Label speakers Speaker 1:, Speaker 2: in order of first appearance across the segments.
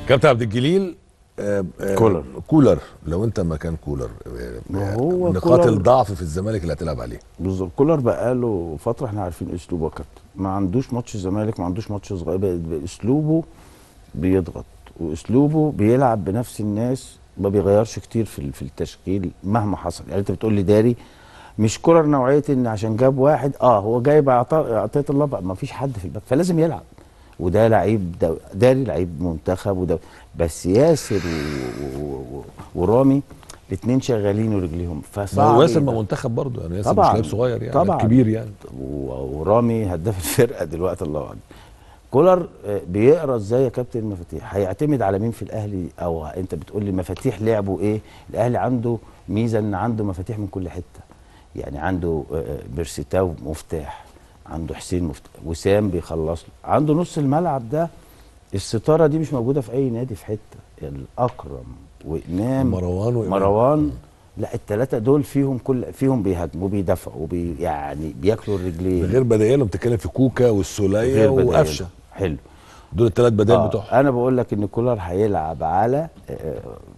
Speaker 1: كابتن عبد الجليل آه، آه،
Speaker 2: كولر.
Speaker 1: كولر لو انت مكان كولر آه،
Speaker 2: ما هو
Speaker 1: نقاط
Speaker 2: كولر-
Speaker 1: الضعف في الزمالك اللي هتلعب عليه
Speaker 2: بالظبط كولر بقاله فتره احنا عارفين اسلوبه يا كابتن ما عندوش ماتش الزمالك ما عندوش ماتش صغير ب- اسلوبه بيضغط واسلوبه بيلعب بنفس الناس ما بيغيرش كتير في ال- في التشكيل مهما حصل يعني انت بتقول لي داري مش كولر نوعيه ان عشان جاب واحد اه هو جايب عطا- عطيه الله بقى ما فيش حد في الباك فلازم يلعب وده لعيب دو- داري لعيب منتخب وده بس ياسر و- و- و- ورامي الاثنين شغالين ورجليهم
Speaker 1: ما
Speaker 2: فصعب
Speaker 1: هو ياسر
Speaker 2: يبقى-
Speaker 1: ما منتخب برضه يعني ياسر مش
Speaker 2: طبعاً.
Speaker 1: لاعب صغير يعني
Speaker 2: طبعاً.
Speaker 1: لاعب كبير يعني
Speaker 2: و- ورامي هداف الفرقه دلوقتي الله اكبر كولر آه، بيقرا ازاي يا كابتن المفاتيح هيعتمد على مين في الاهلي او انت بتقول لي مفاتيح لعبه ايه الاهلي عنده ميزه ان عنده مفاتيح من كل حته يعني عنده آه، آه، بيرسيتاو مفتاح عنده حسين مفتاح وسام بيخلص له عنده نص الملعب ده الستاره دي مش موجوده في اي نادي في حته الاكرم وامام
Speaker 1: مروان وإمام.
Speaker 2: مروان لا الثلاثه دول فيهم كل فيهم بيهاجموا وبيدافعوا وبي يعني بياكلوا الرجلين
Speaker 1: ده غير بدايلهم بتتكلم في كوكا والسوليه
Speaker 2: غير بدايل.
Speaker 1: وقفشه
Speaker 2: حلو
Speaker 1: دول الثلاث بدائل
Speaker 2: آه
Speaker 1: بتوعهم
Speaker 2: انا بقول لك ان كولر هيلعب على آه،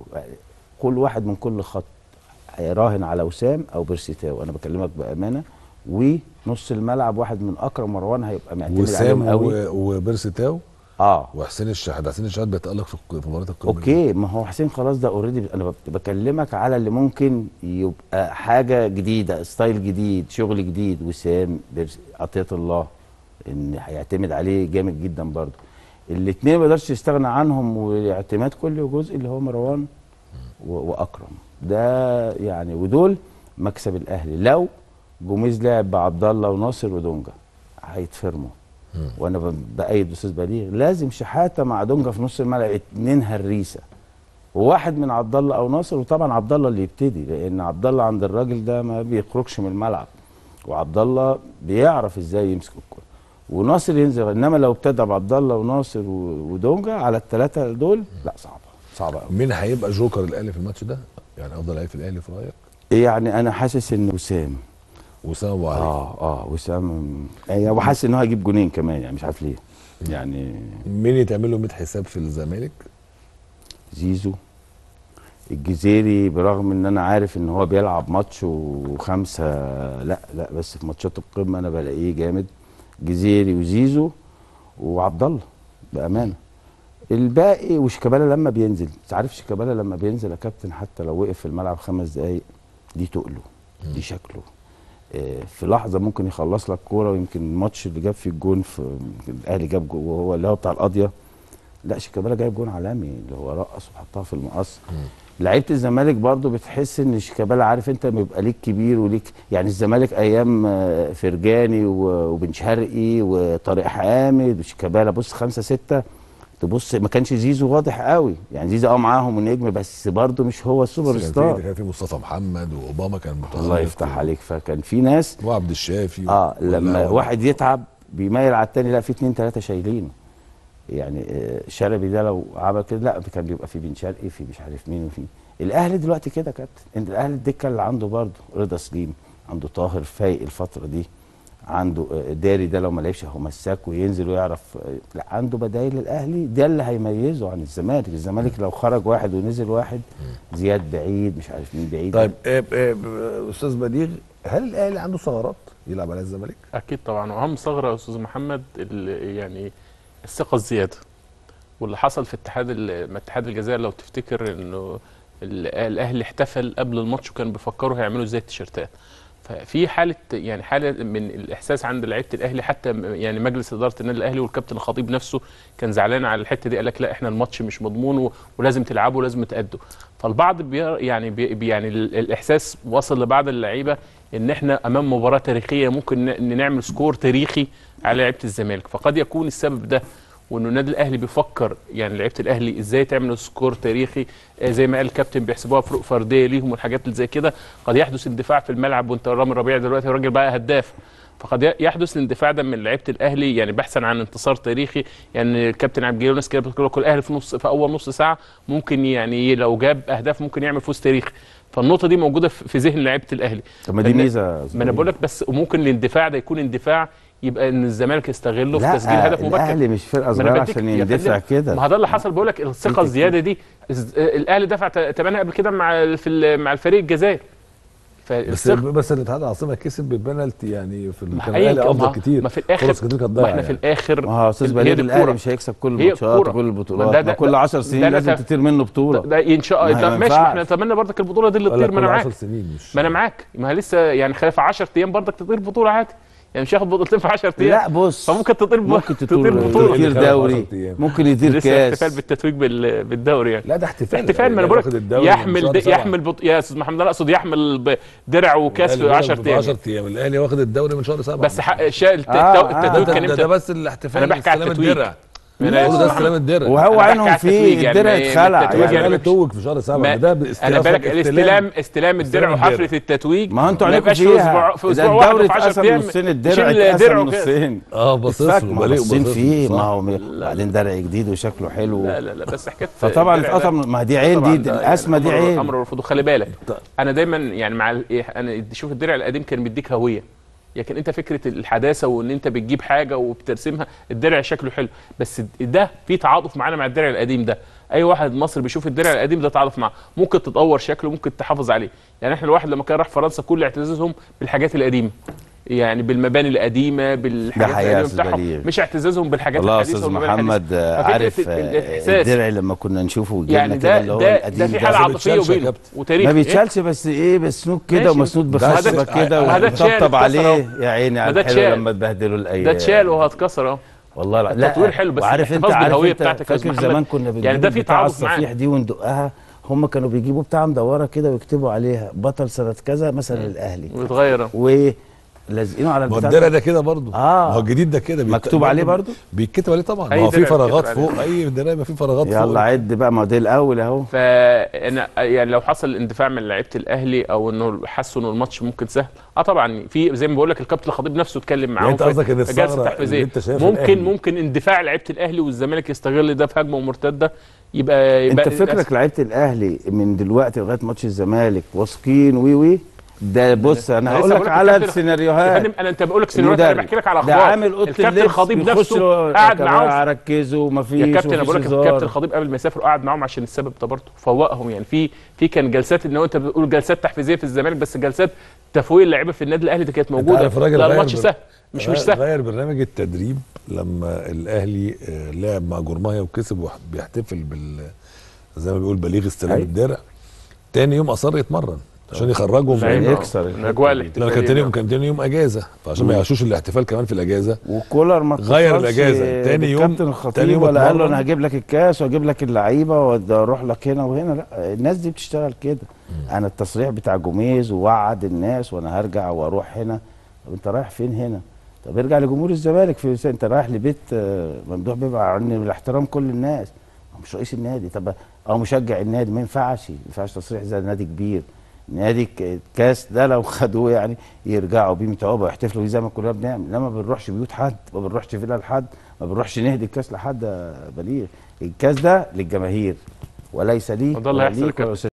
Speaker 2: كل واحد من كل خط هيراهن على وسام او بيرسيتاو انا بكلمك بامانه ونص الملعب واحد من اكرم مروان هيبقى معتمد عليهم
Speaker 1: وسام
Speaker 2: قوي
Speaker 1: و- وبيرسي تاو
Speaker 2: اه
Speaker 1: وحسين الشحات حسين الشحات بيتالق في الق- في مباراه القمه
Speaker 2: اوكي ما هو حسين خلاص ده اوريدي انا بك- بكلمك على اللي ممكن يبقى حاجه جديده ستايل جديد شغل جديد وسام بيرس- عطيه الله ان هيعتمد عليه جامد جدا برضه الاثنين ما يقدرش يستغنى عنهم واعتماد كل جزء اللي هو مروان و- واكرم ده يعني ودول مكسب الاهلي لو جوميز لعب بعبد الله وناصر ودونجا هيتفرموا
Speaker 1: مم.
Speaker 2: وانا ب- بايد استاذ بليغ لازم شحاته مع دونجا في نص الملعب اتنين هريسه وواحد من عبد الله او ناصر وطبعا عبد الله اللي يبتدي لان عبد الله عند الراجل ده ما بيخرجش من الملعب وعبد الله بيعرف ازاي يمسك الكوره وناصر ينزل انما لو ابتدى بعبد الله وناصر و- ودونجا على الثلاثه دول لا صعبه صعبه قوي
Speaker 1: مين هيبقى جوكر الاهلي في الماتش ده؟ يعني افضل لعيب في الاهلي في رايك؟
Speaker 2: يعني انا حاسس ان وسام
Speaker 1: وسام ابو علي
Speaker 2: اه اه وسام يعني وحاسس ان هو هيجيب جونين كمان يعني مش عارف ليه يعني
Speaker 1: مين يتعمل له 100 حساب في الزمالك؟
Speaker 2: زيزو الجزيري برغم ان انا عارف ان هو بيلعب ماتش وخمسه لا لا بس في ماتشات القمه انا بلاقيه جامد جزيري وزيزو وعبد الله بامانه الباقي وشيكابالا لما بينزل انت عارف شيكابالا لما بينزل يا كابتن حتى لو وقف في الملعب خمس دقايق دي تقله دي شكله آه، في لحظه ممكن يخلص لك كوره ويمكن الماتش اللي جاب فيه الجون في يمكن الاهلي جاب جو وهو اللي هو بتاع القاضيه لا شيكابالا جايب جون عالمي اللي هو رقص وحطها في المقص لعيبه الزمالك برضو بتحس ان شيكابالا عارف انت لما يبقى ليك كبير وليك يعني الزمالك ايام آه، فرجاني و- وبن شرقي وطارق حامد وشيكابالا بص خمسه سته تبص ما كانش زيزو واضح قوي يعني زيزو اه معاهم ونجم بس برضو مش هو السوبر
Speaker 1: كان في-
Speaker 2: ستار
Speaker 1: كان في مصطفى محمد واوباما كان متألق
Speaker 2: الله يفتح عليك فكان في ناس
Speaker 1: وعبد الشافي
Speaker 2: اه لما
Speaker 1: ولا-
Speaker 2: واحد يتعب بيميل على التاني لا في اتنين تلاته شايلينه يعني آه، شلبي ده لو عمل كده لا كان بيبقى في بن شرقي في مش عارف مين وفي الاهلي دلوقتي كده يا كابتن انت الاهلي الدكه اللي عنده برضه رضا سليم عنده طاهر فايق الفتره دي عنده آه، داري ده لو ما لعبش هو مساك وينزل ويعرف آه، لا عنده بدايل الاهلي ده اللي هيميزه عن الزمالك الزمالك لو خرج واحد ونزل واحد زياد بعيد مش عارف مين بعيد
Speaker 1: طيب آه، آه، استاذ بديع هل الاهلي عنده ثغرات يلعب عليها الزمالك؟
Speaker 3: اكيد طبعا واهم ثغره يا استاذ محمد ال- يعني الثقه الزياده واللي حصل في اتحاد ال- ما اتحاد الجزائر لو تفتكر انه ال- الاهلي احتفل قبل الماتش وكانوا بيفكروا هيعملوا ازاي التيشيرتات ففي حاله يعني حاله من الاحساس عند لعيبه الاهلي حتى م- يعني مجلس اداره النادي الاهلي والكابتن الخطيب نفسه كان زعلان على الحته دي قال لك لا احنا الماتش مش مضمون و- ولازم تلعبوا ولازم تأدوا فالبعض بي يعني بي بي- يعني ال- الاحساس وصل لبعض اللعيبه ان احنا امام مباراه تاريخيه ممكن ن- ان نعمل سكور تاريخي على لعيبه الزمالك فقد يكون السبب ده وانه النادي الاهلي بيفكر يعني لعيبه الاهلي ازاي تعمل سكور تاريخي آه، زي ما قال الكابتن بيحسبوها فروق فرديه ليهم والحاجات اللي زي كده قد يحدث اندفاع في الملعب وانت رامي ربيع دلوقتي راجل بقى هداف فقد ي- يحدث الاندفاع ده من لعيبه الاهلي يعني بحثا عن انتصار تاريخي يعني الكابتن عبد الجليل وناس كده بتقول لك الاهلي في نص في اول نص ساعه ممكن يعني لو جاب اهداف ممكن يعمل فوز تاريخي فالنقطه دي موجوده في في ذهن لعيبه الاهلي
Speaker 2: طب ما دي
Speaker 3: فإن-
Speaker 2: ميزه
Speaker 3: ما انا بقول لك بس وممكن الاندفاع ده يكون اندفاع يبقى ان الزمالك يستغله في
Speaker 2: لا
Speaker 3: تسجيل هدف مبكر
Speaker 2: الاهلي مش فرقه
Speaker 3: ما أنا
Speaker 2: صغيره
Speaker 3: بديك-
Speaker 2: عشان
Speaker 3: يا
Speaker 2: يندفع
Speaker 3: فندم،
Speaker 2: كده
Speaker 3: ما هو ده اللي حصل بقول لك الثقه الزياده دي الز- الاهلي دفع ت- ثمنها قبل كده مع ال- في ال- مع الفريق الجزائر
Speaker 1: بس
Speaker 3: فالثقه
Speaker 1: بس الاتحاد العاصمه كسب بالبنالتي يعني في ال-
Speaker 3: ما
Speaker 1: كان
Speaker 3: هي-
Speaker 1: الاهلي
Speaker 3: ما-
Speaker 1: افضل كتير
Speaker 3: ما في الاخر
Speaker 1: فرص كتير كانت
Speaker 3: ما
Speaker 1: ضايعه
Speaker 3: احنا في
Speaker 1: يعني.
Speaker 3: الاخر
Speaker 2: ما هو استاذ
Speaker 3: هي
Speaker 2: بليد
Speaker 3: دي
Speaker 2: الاهلي
Speaker 3: الكورة.
Speaker 2: مش هيكسب كل
Speaker 3: هي
Speaker 2: الماتشات
Speaker 3: الكورة.
Speaker 2: وكل
Speaker 3: ما
Speaker 2: البطولات
Speaker 3: ده-
Speaker 2: ما
Speaker 3: ده-
Speaker 2: كل 10
Speaker 3: ده
Speaker 2: سنين
Speaker 3: أنا
Speaker 2: لازم
Speaker 3: تف-
Speaker 2: تطير منه بطوله
Speaker 3: ده ان شاء
Speaker 2: ما
Speaker 3: الله
Speaker 2: ما
Speaker 3: ماشي ما احنا
Speaker 2: ينفعش.
Speaker 3: نتمنى برضك البطوله دي اللي
Speaker 1: ولا
Speaker 3: تطير ما
Speaker 1: كل
Speaker 3: انا
Speaker 1: 10
Speaker 3: معاك
Speaker 1: سنين مش
Speaker 3: ما انا معاك ما هي لسه يعني خلال في 10 ايام برضك تطير بطوله عادي يعني مش هياخد بطولتين في 10 ايام
Speaker 2: لا بص
Speaker 3: فممكن تطير ب-
Speaker 2: ممكن
Speaker 3: تطير
Speaker 2: تطير
Speaker 3: بطوله
Speaker 1: اللي
Speaker 2: يطير
Speaker 1: خلال
Speaker 2: دوري
Speaker 1: 10 أيام.
Speaker 2: ممكن يطير
Speaker 3: لسه احتفال
Speaker 2: كاس
Speaker 3: بالتتويج بال- بالدوري يعني
Speaker 1: لا ده احتفال
Speaker 3: احتفال ما انا
Speaker 1: يعني
Speaker 3: بقول
Speaker 1: واخد
Speaker 3: لك
Speaker 1: الدوري من
Speaker 3: يحمل
Speaker 1: شهر
Speaker 3: د-
Speaker 1: سبعة.
Speaker 3: يحمل بط... يا استاذ محمد انا اقصد يحمل ب- درع وكاس في
Speaker 1: الأهلي
Speaker 3: 10
Speaker 1: بيلعب
Speaker 3: ايام
Speaker 1: 10 ايام الاهلي واخد الدوري من شهر 7
Speaker 3: بس حق شا... الت-
Speaker 2: آه،
Speaker 3: التو-
Speaker 2: آه.
Speaker 3: التتويج
Speaker 1: ده,
Speaker 3: كان
Speaker 1: ده,
Speaker 3: امتى
Speaker 1: ده بس الاحتفال
Speaker 3: أنا بحكي على
Speaker 1: استلام
Speaker 3: التتويج.
Speaker 1: الدرع
Speaker 3: أنا
Speaker 1: كله ده
Speaker 3: اسمع.
Speaker 1: استلام الدرع
Speaker 2: وهو
Speaker 3: أنا بحكي
Speaker 2: عينهم
Speaker 3: على التتويج
Speaker 2: فيه
Speaker 3: يعني
Speaker 2: الدرع
Speaker 3: ما-
Speaker 2: اتخلع
Speaker 3: التتويج
Speaker 1: يعني
Speaker 3: يعني
Speaker 1: الاهلي
Speaker 3: مش-
Speaker 1: توج في شهر 7
Speaker 3: ما
Speaker 1: ده
Speaker 3: انا
Speaker 1: باستلام
Speaker 3: بالك الاستلام استلام الدرع
Speaker 1: استلام
Speaker 3: وحفله
Speaker 1: الدرع.
Speaker 3: التتويج
Speaker 2: ما انتوا
Speaker 3: ما
Speaker 2: عليكم
Speaker 3: يبقاش في
Speaker 2: فيها
Speaker 3: اسبوع في
Speaker 2: ده
Speaker 3: اسبوع واحد
Speaker 2: الدوري
Speaker 3: في 10
Speaker 2: اتقسم
Speaker 3: ايام
Speaker 2: نصين الدرع
Speaker 3: شيل
Speaker 2: اتقسم
Speaker 3: درع وكاس.
Speaker 2: نصين
Speaker 1: اه باصص
Speaker 2: اتفك
Speaker 1: له
Speaker 2: ما
Speaker 1: بليق
Speaker 2: باصين
Speaker 1: باصص له،
Speaker 2: فيه
Speaker 1: صح.
Speaker 2: ما هو بعدين درع جديد وشكله حلو
Speaker 3: لا لا لا بس حكايه
Speaker 2: فطبعا
Speaker 3: الدرع ده-
Speaker 2: اتقطم ما دي عين
Speaker 3: طبعاً
Speaker 2: دي
Speaker 3: ده يعني
Speaker 2: الاسمى دي
Speaker 3: أمر-
Speaker 2: عين
Speaker 3: امر رفضه خلي بالك
Speaker 1: طيب.
Speaker 3: انا دايما يعني مع ال- إيه، انا شوف الدرع القديم كان بيديك هويه لكن انت فكره الحداثه وان انت بتجيب حاجه وبترسمها الدرع شكله حلو بس ده في تعاطف معانا مع الدرع القديم ده اي واحد مصري بيشوف الدرع القديم ده تعاطف معاه ممكن تطور شكله ممكن تحافظ عليه يعني احنا الواحد لما كان راح فرنسا كل اعتزازهم بالحاجات القديمه يعني بالمباني القديمه بالحاجات
Speaker 2: حقيقة يا
Speaker 3: القديمه
Speaker 2: أستاذ
Speaker 3: بتاعهم
Speaker 2: بليغ.
Speaker 3: مش اعتزازهم بالحاجات
Speaker 2: والله يا
Speaker 3: الحديثه
Speaker 2: استاذ
Speaker 3: والمباني الحديثة.
Speaker 2: محمد آه،
Speaker 3: ففكرة
Speaker 2: عارف
Speaker 3: ال-
Speaker 2: آه،
Speaker 3: الإحساس.
Speaker 2: الدرع لما كنا نشوفه ويجي
Speaker 3: يعني
Speaker 2: لنا كده
Speaker 3: ده
Speaker 2: اللي هو
Speaker 3: ده
Speaker 2: القديم
Speaker 3: ده في
Speaker 2: ده
Speaker 3: حاله
Speaker 1: ما
Speaker 3: عاطفيه
Speaker 1: بيتشالش يا
Speaker 3: وبينه
Speaker 1: كابتن.
Speaker 3: وتاريخ
Speaker 2: ما
Speaker 3: إيه؟
Speaker 2: بيتشالش بس ايه مسنود كده
Speaker 3: ماشي.
Speaker 2: ومسنود
Speaker 1: ده
Speaker 2: بخشبه
Speaker 1: ده-
Speaker 2: كده
Speaker 3: ما ده اتشال،
Speaker 2: وطبطب
Speaker 3: اتكسر أهو.
Speaker 2: عليه يا عيني
Speaker 3: ما
Speaker 2: على
Speaker 3: ده
Speaker 2: الحلو
Speaker 3: اتشال.
Speaker 2: لما تبهدلوا الايام
Speaker 3: ده اتشال وهتكسر اهو
Speaker 2: والله لا لا
Speaker 3: التطوير حلو، بس
Speaker 2: وعارف انت
Speaker 3: الاحتفاظ
Speaker 2: عارف
Speaker 3: بالهوية
Speaker 2: انت
Speaker 3: بتاعتك يا أستاذ
Speaker 2: فاكر
Speaker 3: محمد.
Speaker 2: زمان كنا بنجيب
Speaker 3: يعني ده في
Speaker 2: بتاع
Speaker 3: تعاطف معاه.
Speaker 2: الصفيح دي وندقها هم كانوا بيجيبوا بتاع مدوره كده ويكتبوا عليها بطل سنه كذا مثلا الاهلي
Speaker 3: ويتغير أهو.
Speaker 2: ولازقينه على
Speaker 1: ما هو
Speaker 2: البتاع
Speaker 1: الدرع ده كده برضه
Speaker 2: آه.
Speaker 1: ما هو الجديد ده كده بيت-
Speaker 2: مكتوب عليه برضه؟
Speaker 1: بيتكتب عليه طبعا
Speaker 3: أي
Speaker 1: ما هو في
Speaker 3: درع
Speaker 1: فراغات
Speaker 3: بيتكتب عليه.
Speaker 1: فوق اي درع ما في فراغات فوق
Speaker 2: يلا عد بقى ما هو ده الاول اهو
Speaker 3: فانا يعني لو حصل اندفاع من لعيبه الاهلي او انه حسوا انه الماتش ممكن سهل اه طبعا في زي ما بقول لك الكابتن الخطيب نفسه اتكلم معاهم
Speaker 1: أنت
Speaker 3: في-
Speaker 1: قصدك إن
Speaker 3: في جلسه
Speaker 1: الثغرة اللي
Speaker 3: تحفيزيه
Speaker 1: أنت شايفها
Speaker 3: ممكن
Speaker 1: الأهلي.
Speaker 3: ممكن اندفاع لعيبه الاهلي والزمالك يستغل ده في هجمه مرتده يبقى يبقى
Speaker 2: انت فكرك لعيبه الاهلي من دلوقتي لغايه ماتش الزمالك واثقين وي وي ده بص انا
Speaker 3: لسه
Speaker 2: هقول
Speaker 3: بقول
Speaker 2: لك
Speaker 3: لك
Speaker 2: على
Speaker 3: الكابتن- يا
Speaker 2: السيناريوهات
Speaker 3: فندم انا انت بقول لك سيناريوهات انا
Speaker 2: المدرب.
Speaker 3: بحكي لك على
Speaker 2: ده
Speaker 3: اخبار
Speaker 2: عامل اوضه
Speaker 3: الكابتن
Speaker 2: اللبس
Speaker 3: الخطيب
Speaker 2: بيخش
Speaker 3: نفسه
Speaker 2: له
Speaker 3: قاعد
Speaker 2: يا جماعة
Speaker 3: معاهم
Speaker 2: ركزوا مفيش
Speaker 3: يا كابتن انا
Speaker 2: مفيش
Speaker 3: بقول لك
Speaker 2: هزار.
Speaker 3: الكابتن الخطيب قبل ما يسافر قعد معاهم عشان السبب ده برضه فوقهم يعني في في كان جلسات ان هو انت بتقول جلسات تحفيزيه في الزمالك بس جلسات تفويق اللعيبه في النادي الاهلي دي كانت موجوده
Speaker 1: عارف الراجل
Speaker 3: لا
Speaker 1: غير
Speaker 3: الماتش
Speaker 1: بر-
Speaker 3: سهل مش مش
Speaker 1: غير-
Speaker 3: سهل
Speaker 1: غير برنامج التدريب لما الاهلي آه، لعب مع جورماهيا وكسب وبيحتفل بال زي ما بيقول بليغ استلام
Speaker 2: أيوة.
Speaker 1: الدرع تاني يوم اصر يتمرن عشان يخرجهم
Speaker 3: زي
Speaker 1: من
Speaker 3: ما-
Speaker 2: يكسر
Speaker 3: من
Speaker 2: الحتة
Speaker 3: اجواء
Speaker 2: دي.
Speaker 1: لا كان
Speaker 3: الاحتفاليه
Speaker 1: تاني يوم كان تاني يوم اجازه فعشان ما
Speaker 2: مم.
Speaker 1: يعيشوش الاحتفال كمان في الاجازه
Speaker 2: وكولر ما
Speaker 1: غير
Speaker 2: اتصلش
Speaker 1: الأجازة. تاني يوم-
Speaker 2: بالكابتن
Speaker 1: تاني
Speaker 2: الخطيب
Speaker 1: يوم
Speaker 2: ولا قال له
Speaker 1: اتمرن.
Speaker 2: انا هجيب لك الكاس واجيب لك اللعيبه واروح لك هنا وهنا لا الناس دي بتشتغل كده انا التصريح بتاع جوميز ووعد الناس وانا هرجع واروح هنا طب انت رايح فين هنا طب ارجع لجمهور الزمالك في انت رايح لبيت آه، ممدوح بيبقى عن الاحترام كل الناس هو مش رئيس النادي طب اه مشجع النادي ما ينفعش ما ينفعش تصريح زي نادي كبير نادي ك- الكاس ده لو خدوه يعني يرجعوا بيه متعوبه ويحتفلوا بيه زي ما كلنا بنعمل انما ما بنروحش بيوت حد ما بنروحش فيلا لحد ما بنروحش نهدي الكاس لحد يا بليغ الكاس ده للجماهير وليس لي
Speaker 3: وده اللي
Speaker 2: ولا
Speaker 3: هيحصل يا
Speaker 2: ليك ولا
Speaker 3: كابتن.